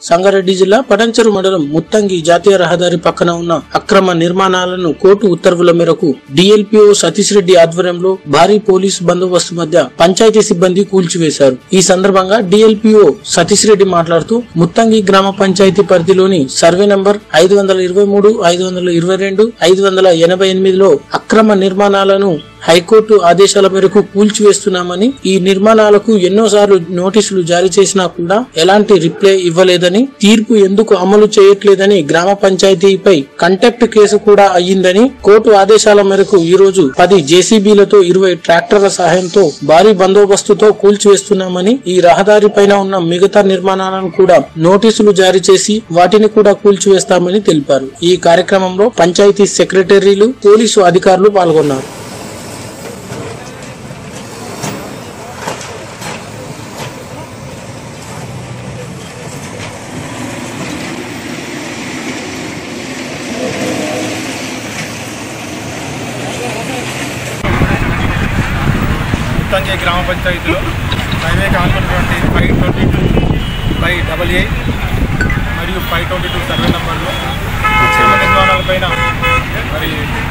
సంగారెడ్డి జిల్లా పడంచెరు మండలం ముత్తంగి జాతీయ రహదారి పక్కన ఉన్న అక్రమ నిర్మాణాలను కోర్టు ఉత్తర్వుల మేరకు డిఎల్పిఓ సతీష్ రెడ్డి ఆధ్వర్యంలో భారీ పోలీసు బందోబస్తు మధ్య పంచాయతీ సిబ్బంది కూల్చివేశారు ఈ సందర్భంగా డిఎల్పిఓ సతీష్ రెడ్డి మాట్లాడుతూ ముత్తంగి గ్రామ పంచాయతీ పరిధిలోని సర్వే నంబర్ ఐదు వందల ఇరవై మూడు ఐదు వందల ఇరవై రెండు ఐదు వందల ఎనభై ఎనిమిదిలో అక్రమ నిర్మాణాలను హైకోర్టు ఆదేశాల మేరకు కూల్చివేస్తున్నామని ఈ నిర్మాణాలకు ఎన్నోసార్లు నోటీసులు జారీ చేసినా కూడా ఎలాంటి రిప్లై ఇవ్వలేదని తీర్పు ఎందుకు అమలు చేయట్లేదని గ్రామ పంచాయతీపై కంటెప్ట్ కేసు కూడా అయ్యిందని కోర్టు ఆదేశాల మేరకు ఈ రోజు పది జేసీబీలతో ఇరవై ట్రాక్టర్ల సహాయంతో భారీ బందోబస్తుతో కూల్చివేస్తున్నామని ఈ రహదారి పైన ఉన్న మిగతా నిర్మాణాలను కూడా నోటీసులు జారీ చేసి వాటిని కూడా కూల్చివేస్తామని తెలిపారు ఈ కార్యక్రమంలో పంచాయతీ సెక్రటరీలు పోలీసు అధికారులు పాల్గొన్నారు ముత్తంగి గ్రామ పంచాయతీలో హైవే కానుకున్నటువంటి five twenty two by double eight మరియు ఫైవ్ ట్వంటీ టూ సర్వే నెంబర్లో అక్రమ నిర్మాణాలపైన మరి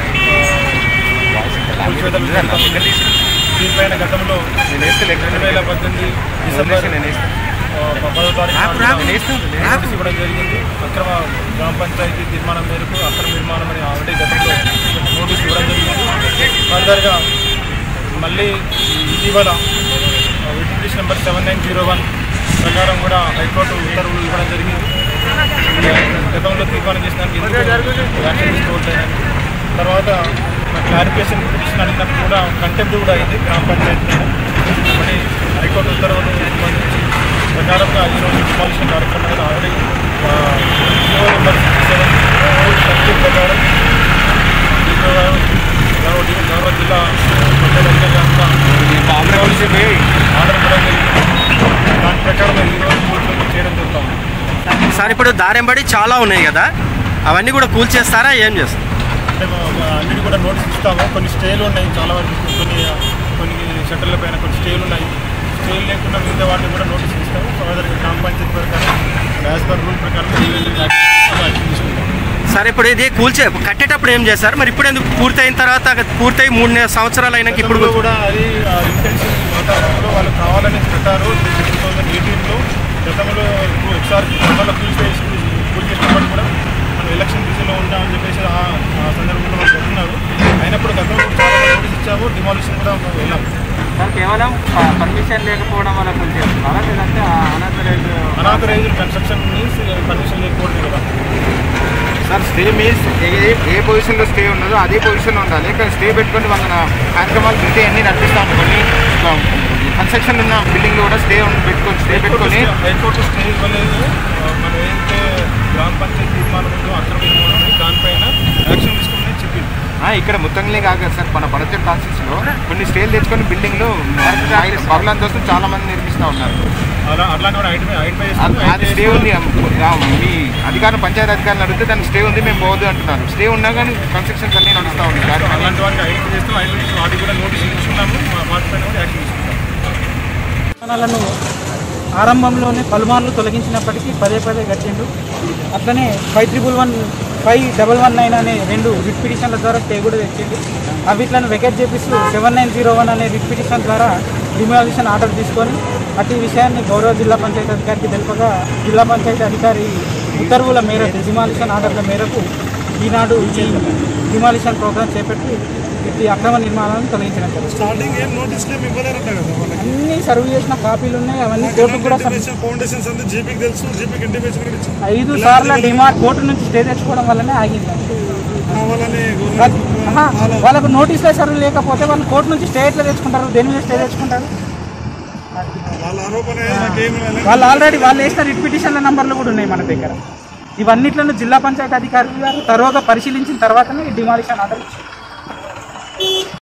ఆ, కూల్చివేతలు జరుగుతాయి. దీనిపైన గతంలో రెండు వేల పద్దెనిమిది డిసెంబర్ ఆ, పదో తారీఖు నాడు నోటీస్ ఇవ్వడం జరిగింది అక్రమ గ్రామ పంచాయతీ తీర్మానం మేరకు అక్రమ నిర్మాణం అని ఆల్రెడీ గతంలో నోటీస్ ఇవ్వడం జరిగింది ఫర్దర్గా మళ్ళీ ఇటీవల petition number seven nine zero one ప్రకారం కూడా హైకోర్టు ఉత్తర్వులు ఇవ్వడం జరిగింది గతంలో తీర్మానం చేసినానికి ఎందుకు యాక్షన్ తీసుకోవట్లేదని తర్వాత క్లారిఫికేషన్ పిటిషన్ అడిగినప్పుడు కూడా కంటెంప్ట్ కూడా అయింది గ్రామ పంచాయతీ మీద. మరి హైకోర్టు ఉత్తర్వులు సంబంధించి ప్రకారంగా ఈరోజు డిమాలిషన్ కార్యక్రమం మీద already GO number sixty seven thirty ప్రకారం దీంట్లో గౌరవ డి- గౌరవ జిల్లా పంచాయతీ అధికారి అంతా ఆర్డర్ ఇవ్వడం జరిగింది దాని ప్రకారం ఈరోజు కూర్చొని చేయడం జరుగుతుంది సార్ ఇప్పుడు దారెంబడి చాలా ఉన్నాయి కదా అవన్నీ కూడా కూల్చేస్తారా ఏం చేస్తారు అంటే అన్నిటి కూడా నోటీస్ ఇస్తాము కొన్ని స్టేలు ఉన్నాయి చాలా వరకు కొన్ని కొన్ని షట్టర్ల పైన కొన్ని స్టేలు ఉన్నాయి స్టేలు లేకుండా మిగతా వాటిని కూడా నోటీస్ ఇస్తాము ఫర్దర్ గ్రామ పంచాయతీ ప్రకారం యాజ్ పర్ రూల్ ప్రకారం యాక్షన్ తీసుకుంటాం సార్ ఇప్పుడు ఇది కూల్చే కట్టేటప్పుడు ఏం చేస్తారు మరి ఇప్పుడు ఎందుకు పూర్తయిన తర్వాత పూర్తయి మూడు నె- సంవత్సరాలు అయినాక ఇప్పుడు ఇప్పుడు కూడా అది ఇంటెన్షన్ వాతావరణంలో వాళ్ళు కావాలని పెట్టారు టూ థౌజండ్ ఎయిటీన్లో గతంలో ఒకసారి గతంలో కూల్చేసి కూల్చేసినప్పుడు కూడా మనం ఎలక్షన్ దిశలో ఉంటామని చెప్పేసి ఆ ఆ సందర్భంలో వాళ్ళు చెప్తున్నారు అయినప్పుడు గతంలో చాలా నోటీస్ ఇచ్చాము డిమాలిషన్ కూడా వెళ్ళాం సార్ కేవలం పర్మిషన్ లేకపోవడం వల్ల కూల్చేస్తున్నారా లేదంటే unauthorise unauthorised construction means permission లేకపోవడమే కదా సార్ స్టే మీన్స్ ఏ ఏ పొజిషన్లో స్టే ఉన్నదో అదే పొజిషన్లో ఉండాలి కానీ స్టే పెట్టుకొని వాళ్ళ కార్యక్రమాలు మిగతా అన్ని నడిపిస్తూ ఉంటాం కన్స్ట్రక్షన్ ఉన్న బిల్డింగ్లో కూడా స్టే పెట్టుకొని స్టే పెట్టుకొని హైకోర్టు స్టే ఇవ్వలేదు ఆ, మనం ఏంటంటే గ్రామ పంచాయతీ తీర్మానం ఉందో అక్రమ నిర్మాణం ఉంది, దానిపైన యాక్షన్ తీసుకుని చెప్పింది ఆ, ఇక్కడ మొత్తంగా కాదు సార్ మన పడచర్ కాన్స్టిట్యూన్సీలో కొన్ని స్టేలు తెచ్చుకొని బిల్డింగ్లు బహుళంతస్తు చాలా మంది నిర్మిస్తూ ఉన్నారు అలా అట్లాంటి కూడా ఐడెంటిఫై ఐడెంటిఫై అది- అది స్టే ఉంది ఆ, మీ అధికారం పంచాయతీ అధికారులు అడిగితే దానికి స్టే ఉంది మేము పోవద్దు అంటున్నారు స్టే ఉన్నా కానీ కన్స్ట్రక్షన్స్ అన్నీ నడుస్తూ ఉన్నాయి కార్యక్రమాలు అలాంటి వాటికి ఐడెంటిఫై చేస్తాం ఐడెంటిఫై వాటికి కూడా నోటీస్ ఇస్తున్నాము మా- వాటిపైన కూడా యాక్షన్ తీసుకుంటాం నిర్మాణాలను ఆరంభంలోనే పలుమార్లు తొలగించినప్పటికీ పదే పదే గట్టిండు అట్లనే five triple one five double one nine అనే రెండు రిట్ పిటిషన్ల ద్వారా స్టే కూడా తెచ్చింది అవిట్లను వెకెట్ చేపిస్తూ సెవెన్ నైన్ జీరో వన్ అనే రిట్ పిటిషన్ ద్వారా డిమాలిషన్ ఆర్డర్ తీసుకొని అట్టి విషయాన్ని గౌరవ జిల్లా పంచాయతీ అధికారికి తెలుపగా జిల్లా పంచాయతీ అధికారి ఉత్తర్వుల మేరకు డిమాలిషన్ ఆర్డర్ల మేరకు ఈనాడు ఈ డిమాలిషన్ ప్రోగ్రామ్ చేపట్టి ఇట్టి అక్రమ నిర్మాణాలను తొలగించడం జరిగింది స్టార్టింగ్ ఏం నోటీస్ ఏం ఇవ్వలేరంట కదా వాళ్ళకి అన్ని సర్వ్ చేసిన కాపీలు ఉన్నాయి అవన్నీ కోర్టు కూడా సబ్- ఇంటిమేషన్ ఫౌండేషన్స్ అంతా జీపీకి తెలుసు జీపీకి ఇంటిమేషన్ కూడా ఇచ్చింది ఐదు సార్ల డిమాండ్ కోర్టు నుంచి స్టే తెచ్చుకోవడం వల్లనే ఆగింది కావాలని వాళ్ళు- ఆహా, వాళ్ళకు నోటీసులు సర్వ్ లేకపోతే వాళ్ళు కోర్టు నుంచి స్టే ఎట్లా తెచ్చుకుంటారు దేని మీద స్టే తెచ్చుకుంటారు వాళ్ళ ఆరోపణ నాకేం వాళ్ళు ఆల్రెడీ వాళ్ళు వేసిన రిట్ పిటిషన్ల నంబర్లు కూడా ఉన్నాయి మన దగ్గర ఇవన్నిట్లను జిల్లా పంచాయతీ అధికారి గారు తరువుగా పరిశీలించిన తర్వాతనే ఈ డిమాలిషన్ ఆర్డర్ ఇచ్చారు